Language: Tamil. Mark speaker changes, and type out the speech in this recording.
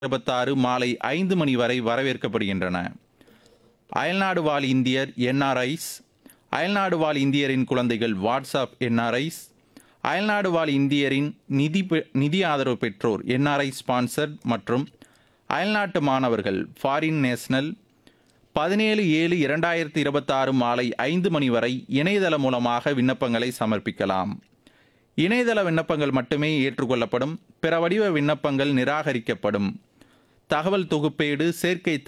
Speaker 1: இருபத்தாறு மாலை ஐந்து மணி வரை வரவேற்கப்படுகின்றன அயல்நாடு வாழ் இந்தியர் என்ஆர்ஐஸ் அயல்நாடு வாழ் இந்தியரின் குழந்தைகள் வாட்ஸ்அப் என்ஆர்ஐஸ் அயல்நாடு வாழ் இந்தியரின் நிதி பெ- நிதி ஆதரவு பெற்றோர் என்ஆர்ஐ ஸ்பான்சர்ட் மற்றும் அயல்நாட்டு மாணவர்கள் ஃபாரின் நேஷனல் பதினேழு ஏழு இரண்டாயிரத்தி இருபத்தாறு மாலை ஐந்து மணி வரை இணையதளம் மூலமாக விண்ணப்பங்களை சமர்ப்பிக்கலாம் இணையதள விண்ணப்பங்கள் மட்டுமே ஏற்றுக்கொள்ளப்படும் பிற வடிவ விண்ணப்பங்கள் நிராகரிக்கப்படும் தகவல் தொகுப்பேடு சேர்க்கை